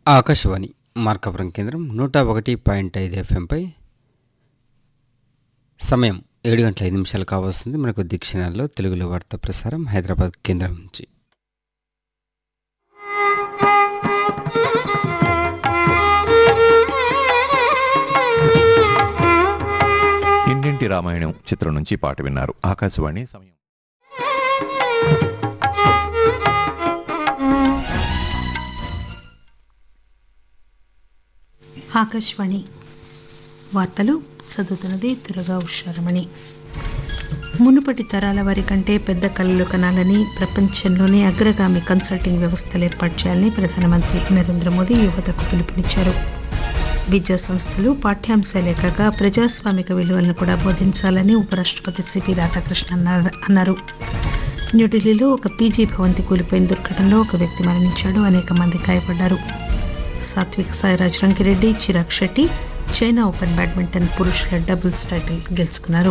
ఆకాశవాణి మార్కాపురం కేంద్రం నూట ఒకటి పాయింట్ ఐదు ఎఫ్ఎంపై సమయం ఏడు గంటల ఐదు నిమిషాలు కావస్తుంది మనకు దీక్షణాల్లో తెలుగులో వార్తా ప్రసారం హైదరాబాద్ కేంద్రం నుంచి ఇంటింటి రామాయణం చిత్రం నుంచి పాట విన్నారు ఆకాశవాణి సమయం ఆకాశవాణి వార్తలు చదువుతున్నది త్వరగా ఉషారమణి మునుపటి తరాల వారి కంటే పెద్ద కళలు కనాలని ప్రపంచంలోనే అగ్రగామి కన్సల్టింగ్ వ్యవస్థలు ఏర్పాటు చేయాలని ప్రధానమంత్రి నరేంద్ర మోదీ యువతకు పిలుపునిచ్చారు విద్యా సంస్థలు పాఠ్యాంశాలే కాక ప్రజాస్వామిక విలువలను కూడా బోధించాలని ఉపరాష్ట్రపతి సిపి రాధాకృష్ణ అన్నారు- అన్నారు న్యూఢిల్లీలో ఒక పీజీ భవంతి కూలిపోయిన దుర్ఘటనలో ఒక వ్యక్తి మరణించాడు అనేక మంది గాయపడ్డారు Satwik Sairaj Rankireddy Chirag Shetty China open badminton పురుషుల డబుల్స్ టైటిల్ గెలుచుకున్నారు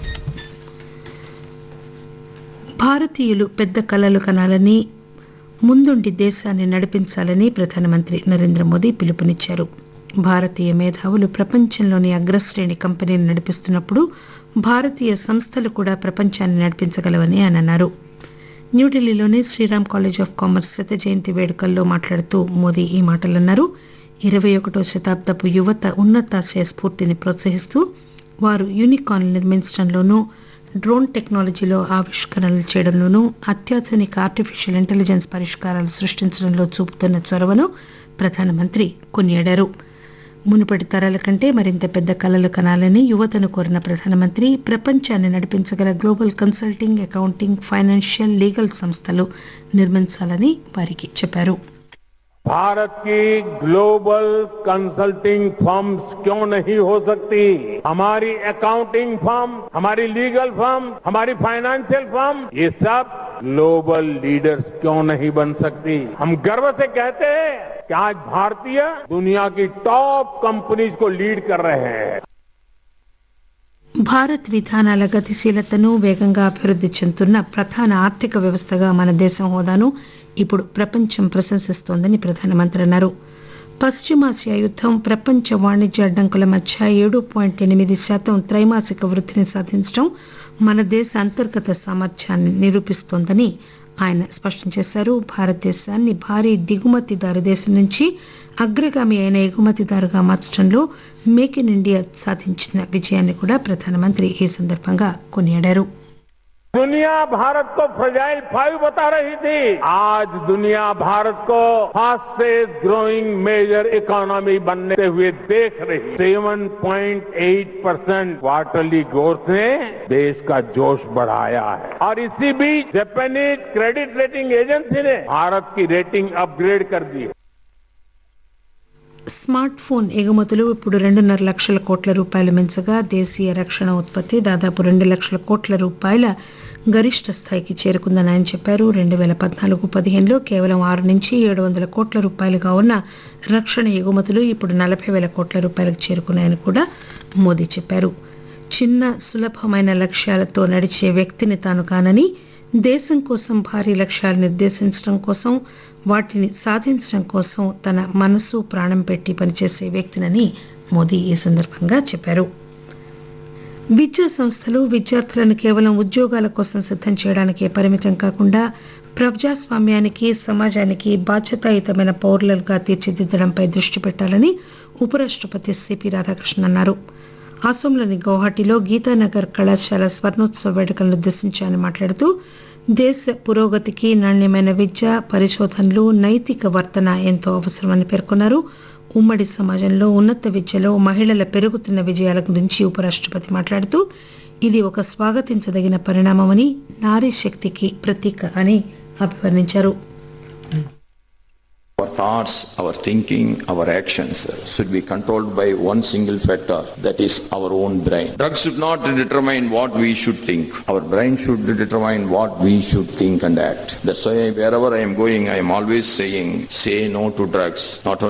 భారతీయులు పెద్ద కలలు కనాలని ముందుండి దేశాన్ని నడిపించాలని ప్రధానమంత్రి నరేంద్ర మోదీ పిలుపునిచ్చారు భారతీయ మేధావులు ప్రపంచంలోని అగ్రశ్రేణి కంపెనీని నడిపిస్తున్నప్పుడు భారతీయ సంస్థలు కూడా ప్రపంచాన్ని నడిపించగలవని ఆయన అన్నారు న్యూఢిల్లీలోని శ్రీరామ్ కాలేజ్ ఆఫ్ కామర్స్ శత జయంతి వేడుకల్లో మాట్లాడుతూ మోదీ ఈ మాటలన్నారు ఇరవై ఒకటో శతాబ్దపు యువత ఉన్నతాశయ స్ఫూర్తిని ప్రోత్సహిస్తూ వారు యూనికార్న్ నిర్మించడంలోనూ డ్రోన్ టెక్నాలజీలో ఆవిష్కరణలు చేయడంలోనూ అత్యాధునిక ఆర్టిఫిషియల్ ఇంటెలిజెన్స్ పరిష్కారాలు సృష్టించడంలో చూపుతున్న చొరవను ప్రధానమంత్రి కొనియాడారు మునుపటి తరాల కంటే మరింత పెద్ద కలలు కనాలని యువతను కోరిన ప్రధానమంత్రి ప్రపంచాన్ని నడిపించగల global consulting accounting financial legal సంస్థలు నిర్మించాలని వారికి చెప్పారు भारत की ग्लोबल कंसल्टिंग फर्म्स क्यों नहीं हो सकती हमारी अकाउंटिंग फर्म हमारी लीगल फर्म हमारी फाइनेंशियल फर्म ये सब ग्लोबल लीडर्स क्यों नहीं बन सकती हम गर्व से कहते हैं कि आज भारतीय दुनिया की टॉप कंपनीज को लीड कर रहे हैं భారత్ విధానాల గతిశీలతను వేగంగా అభివృద్ధి చెందుతున్న ప్రధాన ఆర్థిక వ్యవస్థగా మన దేశం హోదాను ఇప్పుడు ప్రపంచం ప్రశంసిస్తోందని ప్రధానమంత్రి అన్నారు పశ్చిమాసియా యుద్ధం ప్రపంచ వాణిజ్య అడ్డంకుల మధ్య ఏడు పాయింట్ ఎనిమిది శాతం త్రైమాసిక వృద్ధిని సాధించడం మన దేశ అంతర్గత సామర్థ్యాన్ని నిరూపిస్తోందని ఆయన స్పష్టం చేశారు భారతదేశాన్ని భారీ దిగుమతిదారు దేశం నుంచి అగ్రగామి అయిన ఎగుమతిదారుగా మార్చడంలో మేక్ ఇన్ ఇండియా సాధించిన విజయాన్ని కూడా ప్రధానమంత్రి ఈ సందర్భంగా కొనియాడారు दुनिया भारत को फ्रजाइल फाइव बता रही थी आज दुनिया भारत को फास्टेस्ट ग्रोइंग मेजर इकोनॉमी बनते हुए देख रही seven point eight percent quarterly growth ने देश का जोश बढ़ाया है और इसी बीच जापानीज क्रेडिट रेटिंग एजेंसी ने भारत की रेटिंग अपग्रेड कर दी है స్మార్ట్ ఫోన్ ఎగుమతులు ఇప్పుడు రెండున్నర లక్షల కోట్ల రూపాయలు మించగా దేశీయ రక్షణ ఉత్పత్తి దాదాపు రెండు లక్షల కోట్ల రూపాయల గరిష్ట స్థాయికి చేరుకుందని ఆయన చెప్పారు రెండు వేల పద్నాలుగు పదిహేనులో కేవలం ఆరు నుంచి ఏడు వందల కోట్ల రూపాయలుగా ఉన్న రక్షణ ఎగుమతులు ఇప్పుడు నలభై వేల కోట్ల రూపాయలకు చేరుకున్నాయని కూడా మోదీ చెప్పారు చిన్న సులభమైన లక్ష్యాలతో నడిచే వ్యక్తిని తాను కానని దేశం కోసం భారీ లక్ష్యాలు నిర్దేశించడం కోసం వాటిని సాధించడం కోసం తన మనసు ప్రాణం పెట్టి పనిచేసే వ్యక్తినని మోదీ ఈ సందర్భంగా చెప్పారు విద్యా సంస్థలు విద్యార్థులను కేవలం ఉద్యోగాల కోసం సిద్ధం చేయడానికే పరిమితం కాకుండా ప్రజాస్వామ్యానికి సమాజానికి బాధ్యతాయుతమైన పౌరులుగా తీర్చిదిద్దడంపై దృష్టి పెట్టాలని ఉపరాష్ట్రపతి సిపి రాధాకృష్ణ అన్నారు అసోంలోని గౌహాటీలో గీతానగర్ కళాశాల స్వర్ణోత్సవ వేడుకలను ఉద్దేశించి ఆయన మాట్లాడుతూ దేశ పురోగతికి నాణ్యమైన విద్య పరిశోధనలు నైతిక వర్తన ఎంతో అవసరమని పేర్కొన్నారు ఉమ్మడి సమాజంలో ఉన్నత విద్యలో మహిళల పెరుగుతున్న విజయాల గురించి ఉపరాష్ట్రపతి మాట్లాడుతూ ఇది ఒక స్వాగతించదగిన పరిణామమని నారీ శక్తికి ప్రతీక అని అభివర్ణించారు Our thoughts, our thinking, our actions should be controlled by one single factor, that is our own brain. Drugs should not determine what we should think. Our brain should determine what we should think and act. That's why wherever I am going, I am always saying, say no to drugs. Not only